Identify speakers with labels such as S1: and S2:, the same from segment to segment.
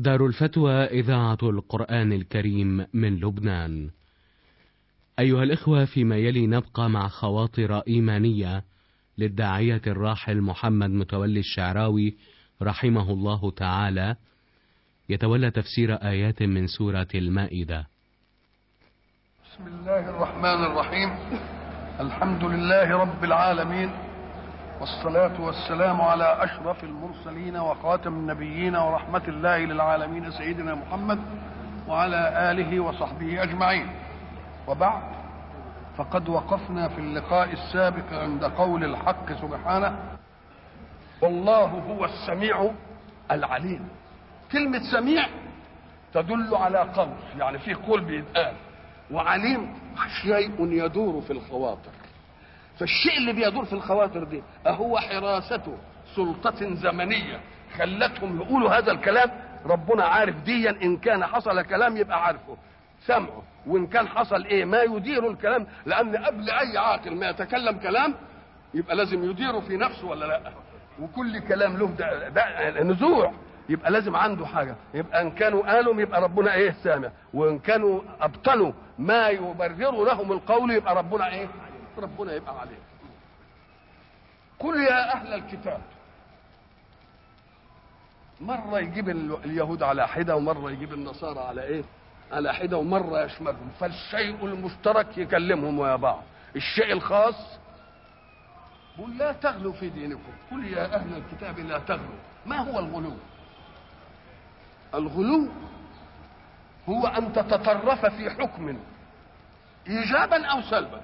S1: دار الفتوى إذاعة القرآن الكريم من لبنان. أيها الإخوة فيما يلي نبقى مع خواطر إيمانية للداعية الراحل محمد متولي الشعراوي رحمه الله تعالى يتولى تفسير آيات من سورة المائدة.
S2: بسم الله الرحمن الرحيم الحمد لله رب العالمين والصلاة والسلام على أشرف المرسلين وخاتم النبيين ورحمة الله للعالمين سيدنا محمد وعلى آله وصحبه أجمعين وبعد فقد وقفنا في اللقاء السابق عند قول الحق سبحانه والله هو السميع العليم كلمة سميع تدل على قول يعني في قول بيتقال وعليم شيء يدور في الخواطر فالشيء اللي بيدور في الخواطر دي أهو حراسة سلطة زمنية خلتهم يقولوا هذا الكلام ربنا عارف ديا إن كان حصل كلام يبقى عارفه سمعه وإن كان حصل إيه ما يدير الكلام لأن قبل أي عاقل ما يتكلم كلام يبقى لازم يديره في نفسه ولا لا وكل كلام له ده, ده نزوع يبقى لازم عنده حاجه يبقى ان كانوا قالوا يبقى ربنا ايه سامع وان كانوا ابطلوا ما يبرر لهم القول يبقى ربنا ايه ربنا يبقى عليه قل يا اهل الكتاب مرة يجيب اليهود على حدة ومرة يجيب النصارى على ايه على حدة ومرة يشملهم فالشيء المشترك يكلمهم ويا بعض الشيء الخاص قل لا تغلوا في دينكم قل يا أهل الكتاب لا تغلوا ما هو الغلو الغلو هو أن تتطرف في حكم إيجابا أو سلبا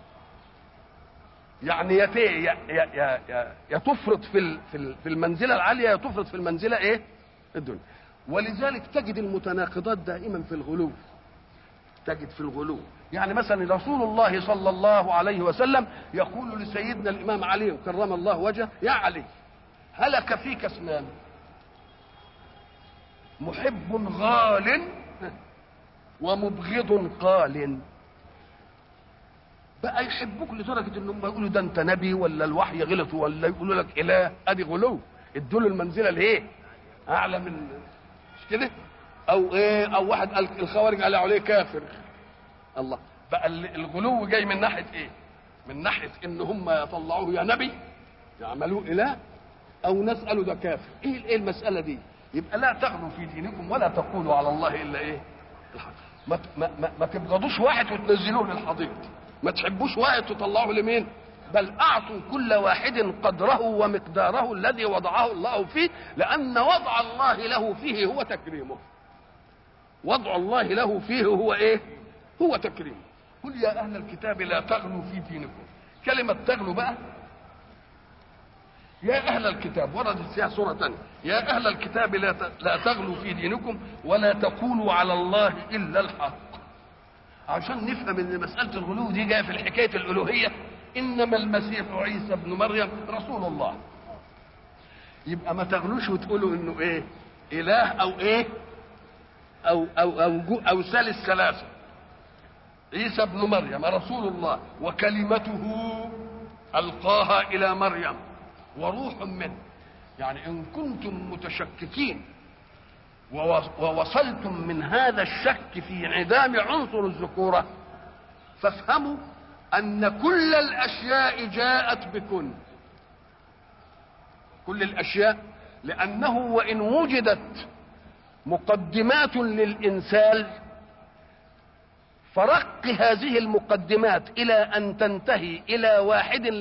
S2: يعني يا يا يا يا, يا تفرط في في المنزلة العالية يا تفرط في المنزلة إيه؟ الدنيا ولذلك تجد المتناقضات دائما في الغلو تجد في الغلو يعني مثلا رسول الله صلى الله عليه وسلم يقول لسيدنا الامام علي كرم الله وجهه يا علي هلك فيك اثنان محب غال ومبغض قال بقى يحبوك لدرجه انهم يقولوا ده انت نبي ولا الوحي غلط ولا يقولوا لك اله ادي غلو ادوا له المنزله الايه؟ اعلى من مش كده؟ او ايه او واحد قال الخوارج قال عليه كافر الله بقى الغلو جاي من ناحيه ايه من ناحيه ان هم يطلعوه يا نبي يعملوه اله او ناس قالوا ده كافر ايه ايه المساله دي يبقى لا تغلوا في دينكم ولا تقولوا على الله الا ايه الحق ما ما ما, ما تبغضوش واحد وتنزلوه للحضيض ما تحبوش واحد تطلعوه لمين بل اعطوا كل واحد قدره ومقداره الذي وضعه الله فيه لان وضع الله له فيه هو تكريمه وضع الله له فيه هو ايه هو تكريم قل يا اهل الكتاب لا تغلوا في دينكم كلمه تغلوا بقى يا اهل الكتاب وردت فيها سوره ثانيه يا اهل الكتاب لا لا تغلوا في دينكم ولا تقولوا على الله الا الحق عشان نفهم ان مساله الغلو دي جايه في حكايه الالوهيه انما المسيح عيسى ابن مريم رسول الله يبقى ما تغلوش وتقولوا انه ايه اله او ايه او او او, أو ثالث ثلاثه عيسى ابن مريم رسول الله وكلمته القاها الى مريم وروح منه يعني ان كنتم متشككين ووصلتم من هذا الشك في انعدام عنصر الذكوره فافهموا ان كل الاشياء جاءت بكن كل الاشياء لانه وان وجدت مقدمات للانسان فرق هذه المقدمات الى ان تنتهي الى واحد